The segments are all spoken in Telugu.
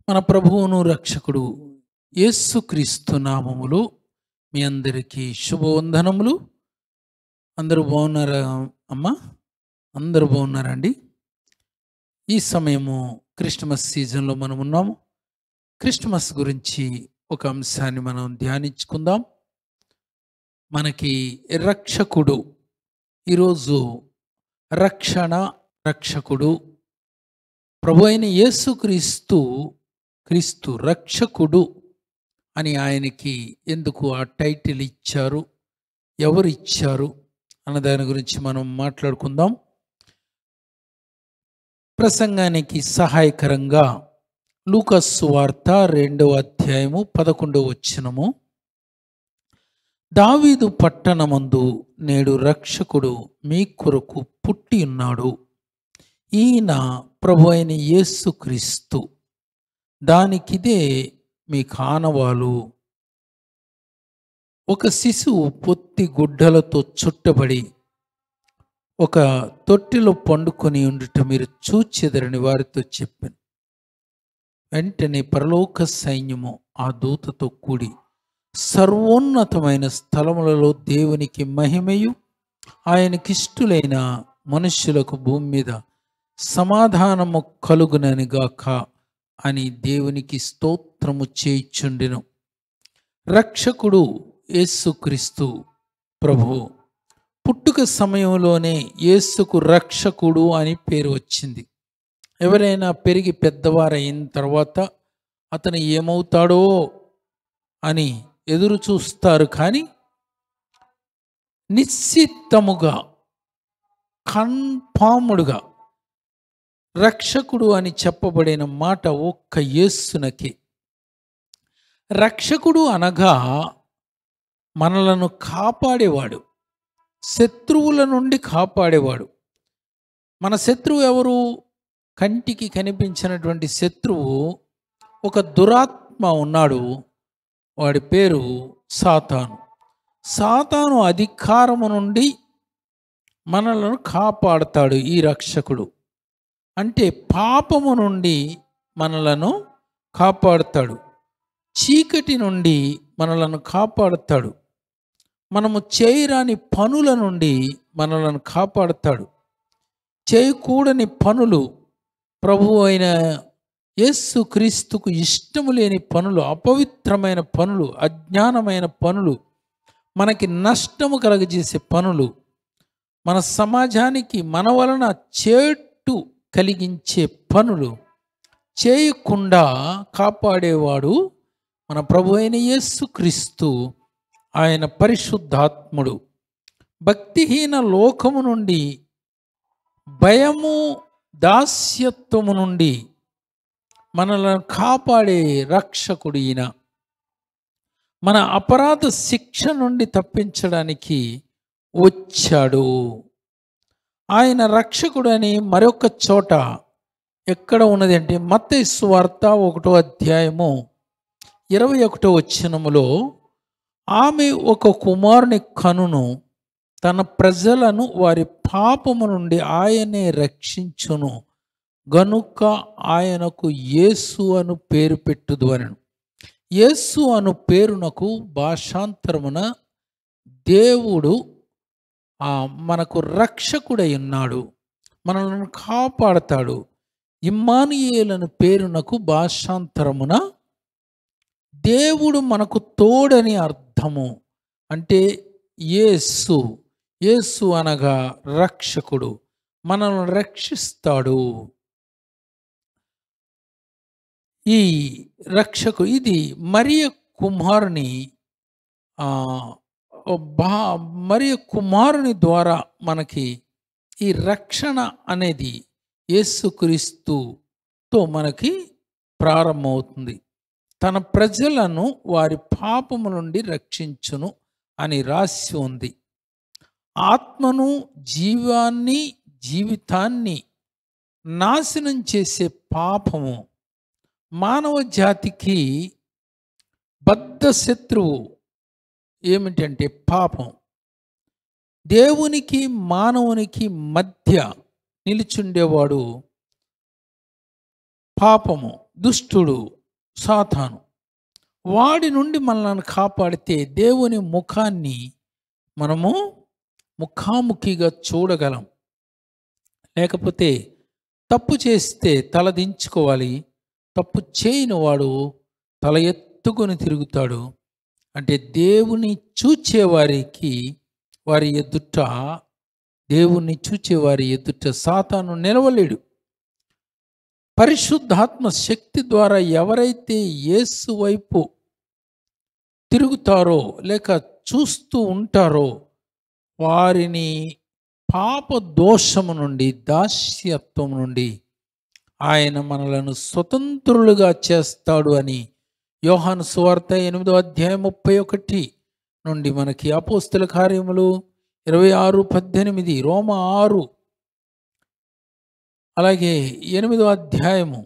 మన ప్రభువును రక్షకుడు యేసుక్రీస్తు నామములో మీ అందరికీ శుభవందనములు అందరూ బాగున్నారా అమ్మా అందరూ బాగున్నారండి ఈ సమయము క్రిస్టమస్ సీజన్లో మనం ఉన్నాము క్రిస్టమస్ గురించి ఒక అంశాన్ని మనం ధ్యానించుకుందాం మనకి రక్షకుడు ఈరోజు రక్షణ రక్షకుడు ప్రభు అయిన యేసుక్రీస్తు క్రీస్తు రక్షకుడు అని ఆయనకి ఎందుకు ఆ టైటిల్ ఇచ్చారు ఎవరు ఇచ్చారు అన్న దాని గురించి మనం మాట్లాడుకుందాం ప్రసంగానికి సహాయకరంగా లూకస్సు వార్త రెండవ అధ్యాయము పదకొండవ వచనము దావీదు పట్టణమందు నేడు రక్షకుడు మీ కొరకు పుట్టి ఉన్నాడు ఈయన ప్రభు అయిన యేసుక్రీస్తు దానికిదే మీ కానవాలు ఒక శిశువు పొత్తి గుడ్డలతో చుట్టబడి ఒక తొట్టిలో పండుకొని ఉండుట మీరు చూచెదరని వారితో చెప్పాను వెంటనే పరలోక సైన్యము ఆ దూతతో కూడి సర్వోన్నతమైన స్థలములలో దేవునికి మహిమయు ఆయనకిష్టులైన మనుష్యులకు భూమి మీద సమాధానము కలుగునని గాక అని దేవునికి స్తోత్రము చేయిచుండెను రక్షకుడు యేసుక్రీస్తు ప్రభు పుట్టుక సమయంలోనే యేసుకు రక్షకుడు అని పేరు వచ్చింది ఎవరైనా పెరిగి పెద్దవారైన తర్వాత అతను ఏమవుతాడో అని ఎదురు చూస్తారు కానీ నిశ్చిత్తముగా కన్ఫాముడుగా రక్షకుడు అని చెప్పబడిన మాట ఒక్క యేస్సునకి రక్షకుడు అనగా మనలను కాపాడేవాడు శత్రువుల నుండి కాపాడేవాడు మన శత్రువు ఎవరు కంటికి కనిపించినటువంటి శత్రువు ఒక దురాత్మ ఉన్నాడు వాడి పేరు సాతాను సాతాను అధికారము నుండి మనలను కాపాడుతాడు ఈ రక్షకుడు అంటే పాపము నుండి మనలను కాపాడుతాడు చీకటి నుండి మనలను కాపాడుతాడు మనము చేయరాని పనుల నుండి మనలను కాపాడుతాడు చేయకూడని పనులు ప్రభు అయిన యేసు క్రీస్తుకు ఇష్టము లేని పనులు అపవిత్రమైన పనులు అజ్ఞానమైన పనులు మనకి నష్టము కలగజేసే పనులు మన సమాజానికి మన వలన చేటు కలిగించే పనులు చేయకుండా కాపాడేవాడు మన ప్రభు అయిన యేసుక్రీస్తు ఆయన పరిశుద్ధాత్ముడు భక్తిహీన లోకము నుండి భయము దాస్యత్వము నుండి మనలను కాపాడే రక్షకుడు ఈయన మన అపరాధ శిక్ష నుండి తప్పించడానికి వచ్చాడు ఆయన రక్షకుడని మరొక చోట ఎక్కడ ఉన్నది అంటే మత్తయి వార్త ఒకటో అధ్యాయము ఇరవై ఒకటో వచ్చినములో ఆమె ఒక కుమారుని కనును తన ప్రజలను వారి పాపము నుండి ఆయనే రక్షించును గనుక ఆయనకు యేసు అను పేరు పెట్టుదు అని యేసు అను పేరునకు భాషాంతరమున దేవుడు ఆ మనకు రక్షకుడై ఉన్నాడు మనల్ని కాపాడతాడు ఇమ్మానుయేలను పేరునకు భాషాంతరమున దేవుడు మనకు తోడని అర్థము అంటే యేసు యేసు అనగా రక్షకుడు మనల్ని రక్షిస్తాడు ఈ రక్షకు ఇది మరియ కుమారుని బా మరియ కుమారుని ద్వారా మనకి ఈ రక్షణ అనేది యేసుక్రీస్తుతో మనకి ప్రారంభమవుతుంది తన ప్రజలను వారి పాపము నుండి రక్షించును అని రాసి ఉంది ఆత్మను జీవాన్ని జీవితాన్ని నాశనం చేసే పాపము మానవ జాతికి బద్ధ శత్రువు ఏమిటంటే పాపం దేవునికి మానవునికి మధ్య నిలిచుండేవాడు పాపము దుష్టుడు సాతాను వాడి నుండి మనల్ని కాపాడితే దేవుని ముఖాన్ని మనము ముఖాముఖిగా చూడగలం లేకపోతే తప్పు చేస్తే తల దించుకోవాలి తప్పు చేయని వాడు తల ఎత్తుకొని తిరుగుతాడు అంటే దేవుని చూచేవారికి వారి ఎదుట దేవుణ్ణి చూచేవారి ఎదుట సాతాను నిలవలేడు పరిశుద్ధాత్మ శక్తి ద్వారా ఎవరైతే యేసు వైపు తిరుగుతారో లేక చూస్తూ ఉంటారో వారిని పాప దోషము నుండి దాస్యత్వం నుండి ఆయన మనలను స్వతంత్రులుగా చేస్తాడు అని యోహాను సువార్త ఎనిమిదో అధ్యాయం ముప్పై ఒకటి నుండి మనకి అపోస్తుల కార్యములు ఇరవై ఆరు పద్దెనిమిది రోమ ఆరు అలాగే ఎనిమిదో అధ్యాయము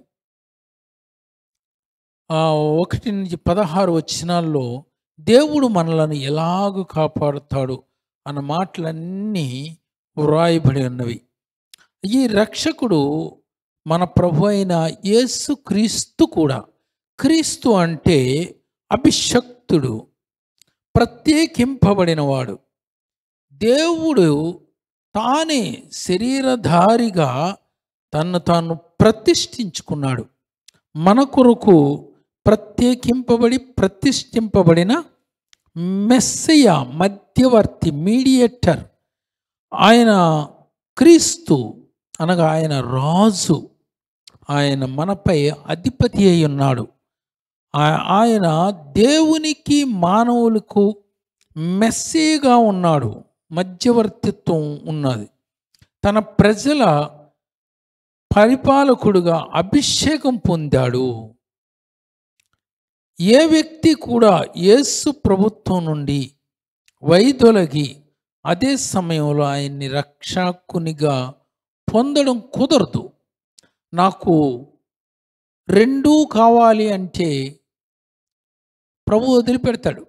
ఆ, ఒకటి నుంచి పదహారు వచనాల్లో దేవుడు మనలను ఎలాగూ కాపాడుతాడు అన్న మాటలన్నీ వ్రాయబడి ఉన్నవి ఈ రక్షకుడు మన ప్రభు అయిన యేసు క్రీస్తు కూడా క్రీస్తు అంటే అభిషక్తుడు ప్రత్యేకింపబడినవాడు దేవుడు తానే శరీరధారిగా తన్ను తాను ప్రతిష్ఠించుకున్నాడు మన కొరకు ప్రత్యేకింపబడి ప్రతిష్ఠింపబడిన మెస్సయ మధ్యవర్తి మీడియేటర్ ఆయన క్రీస్తు అనగా ఆయన రాజు ఆయన మనపై అధిపతి అయి ఉన్నాడు ఆ- ఆయన దేవునికి మానవులకు మెస్సేగా ఉన్నాడు మధ్యవర్తిత్వం ఉన్నది తన ప్రజల పరిపాలకుడుగా అభిషేకం పొందాడు ఏ వ్యక్తి కూడా యేసు ప్రభుత్వం నుండి వైదొలగి అదే సమయంలో ఆయన్ని రక్షకునిగా పొందడం కుదరదు నాకు రెండూ కావాలి అంటే ప్రభు వదిలిపెడతాడు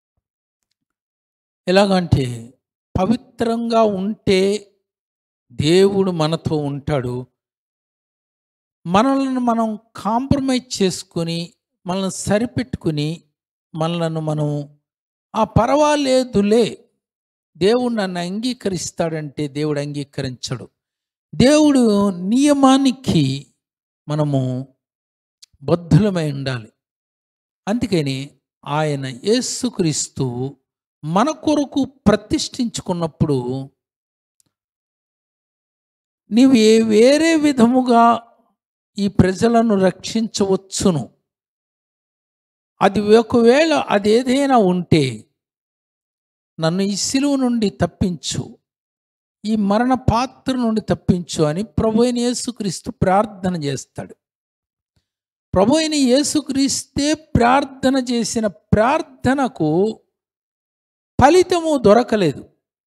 ఎలాగంటే పవిత్రంగా ఉంటే దేవుడు మనతో ఉంటాడు మనల్ని మనం కాంప్రమైజ్ చేసుకొని మనల్ని సరిపెట్టుకుని మనలను మనం ఆ పర్వాలేదులే దేవుడు నన్ను అంగీకరిస్తాడంటే దేవుడు అంగీకరించడు దేవుడు నియమానికి మనము బద్ధులమై ఉండాలి అందుకని ఆయన యేసుక్రీస్తు మన కొరకు ప్రతిష్ఠించుకున్నప్పుడు నీవు ఏ వేరే విధముగా ఈ ప్రజలను రక్షించవచ్చును అది ఒకవేళ అది ఏదైనా ఉంటే నన్ను ఈ సిలువ నుండి తప్పించు ఈ మరణ పాత్ర నుండి తప్పించు అని ప్రభు అయిన యేసుక్రీస్తు ప్రార్థన చేస్తాడు ప్రభు అయిన యేసుక్రీస్తే ప్రార్థన చేసిన ప్రార్థనకు ఫలితము దొరకలేదు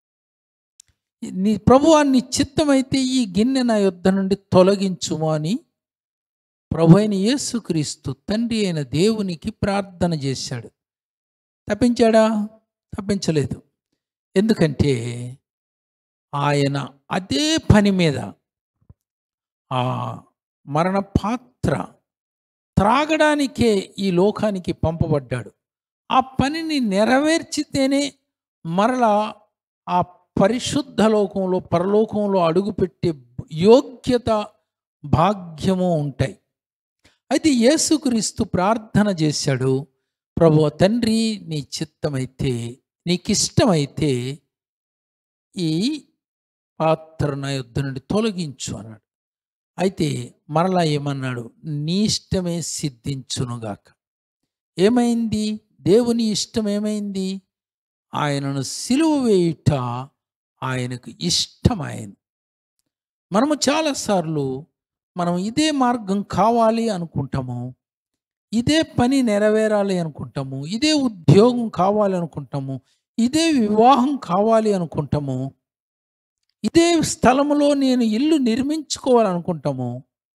నీ ప్రభు నీ చిత్తమైతే ఈ గిన్నె నా యుద్ధ నుండి తొలగించుము అని ప్రభు అయిన యేసుక్రీస్తు తండ్రి అయిన దేవునికి ప్రార్థన చేశాడు తప్పించాడా తప్పించలేదు ఎందుకంటే ఆయన అదే పని మీద ఆ మరణ పాత్ర త్రాగడానికే ఈ లోకానికి పంపబడ్డాడు ఆ పనిని నెరవేర్చితేనే మరలా ఆ పరిశుద్ధ లోకంలో పరలోకంలో అడుగుపెట్టే యోగ్యత భాగ్యము ఉంటాయి అయితే యేసుక్రీస్తు ప్రార్థన చేశాడు ప్రభు తండ్రి నీ చిత్తమైతే నీకిష్టమైతే ఈ పాత్ర నా యుద్ధ నుండి తొలగించు అన్నాడు అయితే మరలా ఏమన్నాడు నీ ఇష్టమే సిద్ధించునుగాక ఏమైంది దేవుని ఇష్టం ఏమైంది ఆయనను సిలువ వేయుట ఆయనకు ఇష్టమైన మనము చాలాసార్లు మనం ఇదే మార్గం కావాలి అనుకుంటాము ఇదే పని నెరవేరాలి అనుకుంటాము ఇదే ఉద్యోగం కావాలి అనుకుంటాము ఇదే వివాహం కావాలి అనుకుంటాము ఇదే స్థలములో నేను ఇల్లు నిర్మించుకోవాలనుకుంటాము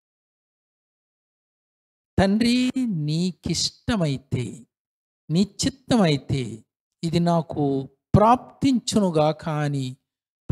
తండ్రి నీకిష్టమైతే నీ చిత్తమైతే ఇది నాకు ప్రాప్తించునుగాక అని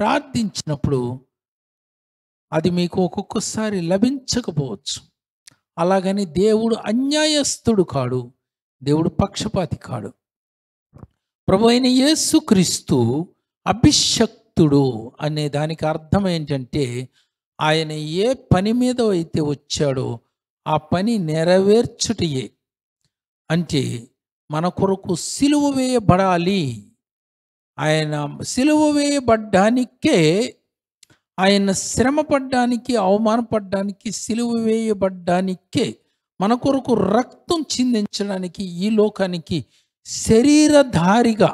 ప్రార్థించినప్పుడు అది మీకు ఒక్కొక్కసారి లభించకపోవచ్చు అలాగని దేవుడు అన్యాయస్తుడు కాడు దేవుడు పక్షపాతి కాడు ప్రభు అయిన యేసుక్రీస్తు అభిషక్తుడు అనే దానికి అర్థం ఏంటంటే ఆయన ఏ పని మీద అయితే వచ్చాడో ఆ పని నెరవేర్చుటయే అంటే మన కొరకు సిలువ వేయబడాలి ఆయన సిలువ వేయబడ్డానికే ఆయన శ్రమ పడ్డానికి అవమానపడ్డానికి సిలువ వేయబడ్డానికే మన కొరకు రక్తం చిందించడానికి ఈ లోకానికి శరీరధారిగా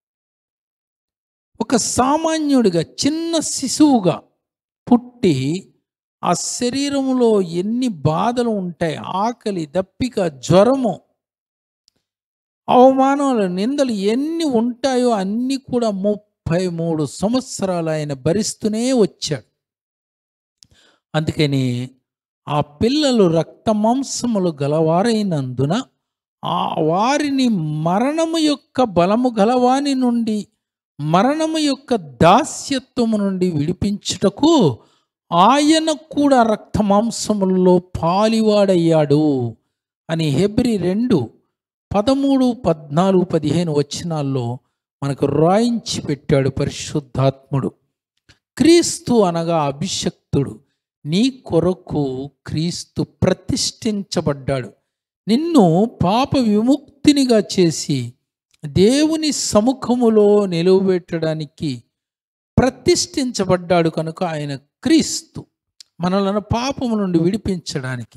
ఒక సామాన్యుడిగా చిన్న శిశువుగా పుట్టి ఆ శరీరంలో ఎన్ని బాధలు ఉంటాయి ఆకలి దప్పిక జ్వరము అవమానాలు నిందలు ఎన్ని ఉంటాయో అన్నీ కూడా ముప్పై మూడు సంవత్సరాలు ఆయన భరిస్తూనే వచ్చాడు అందుకని ఆ పిల్లలు రక్త మాంసములు గలవారైనందున ఆ వారిని మరణము యొక్క బలము గలవాని నుండి మరణము యొక్క దాస్యత్వము నుండి విడిపించుటకు ఆయన కూడా రక్త మాంసములలో పాలివాడయ్యాడు అని హెబ్రి రెండు పదమూడు పద్నాలుగు పదిహేను వచనాల్లో మనకు రాయించి పెట్టాడు పరిశుద్ధాత్ముడు క్రీస్తు అనగా అభిషక్తుడు నీ కొరకు క్రీస్తు ప్రతిష్ఠించబడ్డాడు నిన్ను పాప విముక్తినిగా చేసి దేవుని సముఖములో నిలువబెట్టడానికి ప్రతిష్ఠించబడ్డాడు కనుక ఆయన క్రీస్తు మనలను పాపము నుండి విడిపించడానికి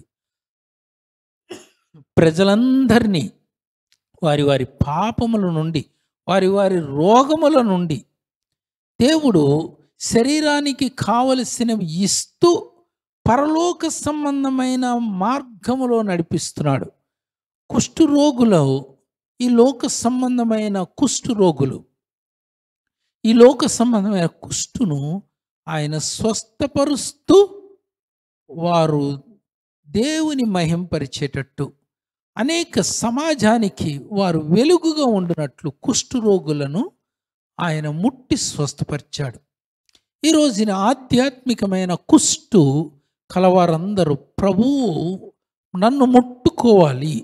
ప్రజలందరినీ వారి వారి పాపముల నుండి వారి వారి రోగముల నుండి దేవుడు శరీరానికి కావలసినవి ఇస్తూ పరలోక సంబంధమైన మార్గములో నడిపిస్తున్నాడు కుష్టు రోగులు ఈ లోక సంబంధమైన కుష్టు రోగులు ఈ లోక సంబంధమైన కుష్టును ఆయన స్వస్థపరుస్తూ వారు దేవుని మహింపరిచేటట్టు అనేక సమాజానికి వారు వెలుగుగా ఉండినట్లు కుష్టు రోగులను ఆయన ముట్టి స్వస్థపరిచాడు ఈ రోజున ఆధ్యాత్మికమైన కుష్టు కలవారందరూ ప్రభువు నన్ను ముట్టుకోవాలి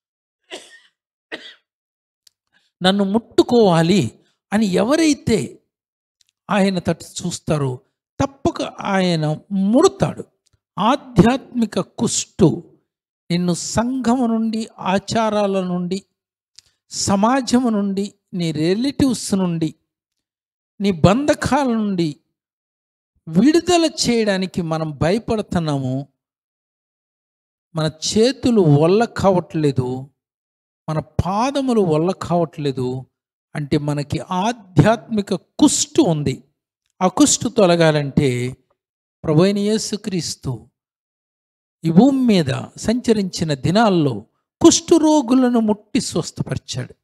నన్ను ముట్టుకోవాలి అని ఎవరైతే ఆయన తట్టు చూస్తారో తప్పక ఆయన ముడతాడు ఆధ్యాత్మిక కుష్టు నిన్ను సంఘము నుండి ఆచారాల నుండి సమాజము నుండి నీ రిలేటివ్స్ నుండి నీ బంధకాల నుండి విడుదల చేయడానికి మనం భయపడుతున్నాము మన చేతులు వల్ల కావట్లేదు మన పాదములు వల్ల కావట్లేదు అంటే మనకి ఆధ్యాత్మిక కుష్టు ఉంది ఆ కుష్టు తొలగాలంటే ప్రభైన యేసుక్రీస్తు ఈ భూమి మీద సంచరించిన దినాల్లో కుష్టు రోగులను ముట్టి స్వస్థపరిచాడు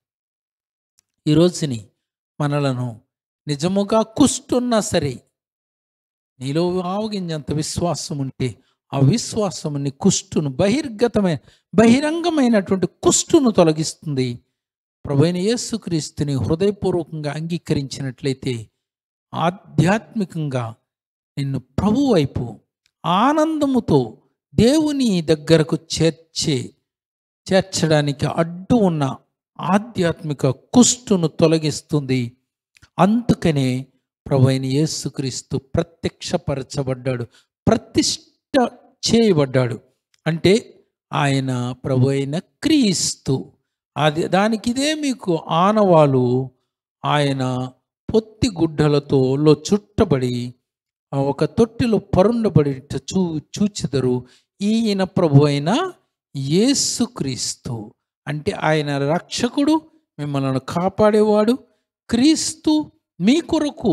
ఈ రోజుని మనలను నిజముగా కుష్టున్నా సరే నీలో ఆవగింజంత విశ్వాసం ఉంటే ఆ విశ్వాసముని కుష్టును బహిర్గతమైన బహిరంగమైనటువంటి కుష్టును తొలగిస్తుంది ప్రభైన యేసుక్రీస్తుని హృదయపూర్వకంగా అంగీకరించినట్లయితే ఆధ్యాత్మికంగా నిన్ను ప్రభు వైపు ఆనందముతో దేవుని దగ్గరకు చేర్చే చేర్చడానికి అడ్డు ఉన్న ఆధ్యాత్మిక కుష్టును తొలగిస్తుంది అందుకనే ప్రభు అయిన యేసుక్రీస్తు ప్రత్యక్షపరచబడ్డాడు ప్రతిష్ట చేయబడ్డాడు అంటే ఆయన ప్రభు అయిన క్రీస్తు అది దానికి ఇదే మీకు ఆనవాలు ఆయన పొత్తి గుడ్డలతో లో చుట్టబడి ఆ ఒక తొట్టిలో పరుండబడి చూ చూచెదరు ఈయన ప్రభు అయిన యేసుక్రీస్తు అంటే ఆయన రక్షకుడు మిమ్మల్ని కాపాడేవాడు క్రీస్తు మీ కొరకు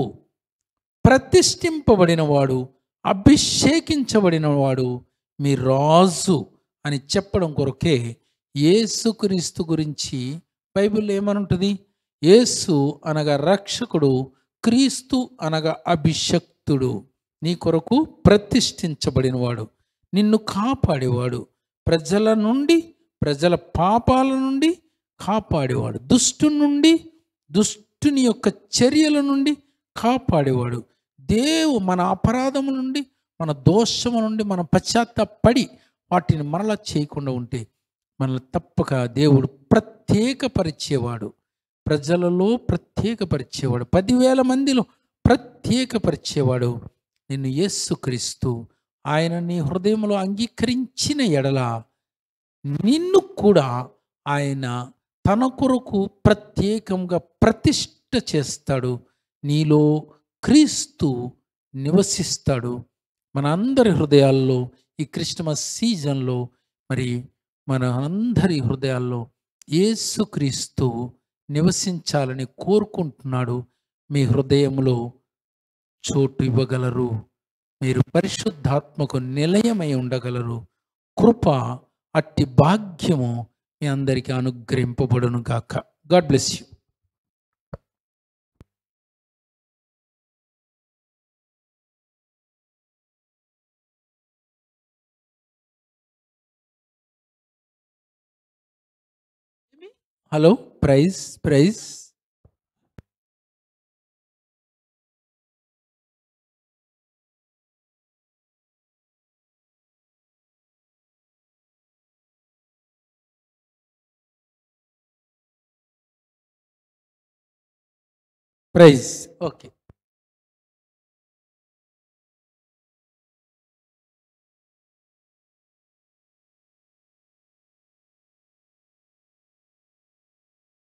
ప్రతిష్ఠింపబడినవాడు అభిషేకించబడినవాడు మీ రాజు అని చెప్పడం కొరకే యేసుక్రీస్తు గురించి బైబిల్ ఏమనుంటుంది యేసు అనగా రక్షకుడు క్రీస్తు అనగా అభిషక్తుడు నీ కొరకు ప్రతిష్ఠించబడినవాడు నిన్ను కాపాడేవాడు ప్రజల నుండి ప్రజల పాపాల నుండి కాపాడేవాడు దుష్టు నుండి దుష్టుని యొక్క చర్యల నుండి కాపాడేవాడు దేవు మన అపరాధము నుండి మన దోషము నుండి మన పశ్చాత్తాపడి వాటిని మరలా చేయకుండా ఉంటే మనల్ని తప్పక దేవుడు ప్రత్యేకపరిచేవాడు ప్రజలలో ప్రత్యేకపరిచేవాడు పదివేల మందిలో ప్రత్యేకపరిచేవాడు నిన్ను యేసుక్రీస్తు ఆయన నీ హృదయంలో అంగీకరించిన ఎడల నిన్ను కూడా ఆయన తన కొరకు ప్రత్యేకంగా ప్రతిష్ట చేస్తాడు నీలో క్రీస్తు నివసిస్తాడు మన అందరి హృదయాల్లో ఈ క్రిస్టమస్ సీజన్లో మరి మన అందరి హృదయాల్లో యేసుక్రీస్తు నివసించాలని కోరుకుంటున్నాడు మీ హృదయంలో చోటు ఇవ్వగలరు మీరు పరిశుద్ధాత్మకు నిలయమై ఉండగలరు కృప అట్టి భాగ్యము మీ అందరికీ అనుగ్రహింపబడును గాక God bless you hello praise praise praise okay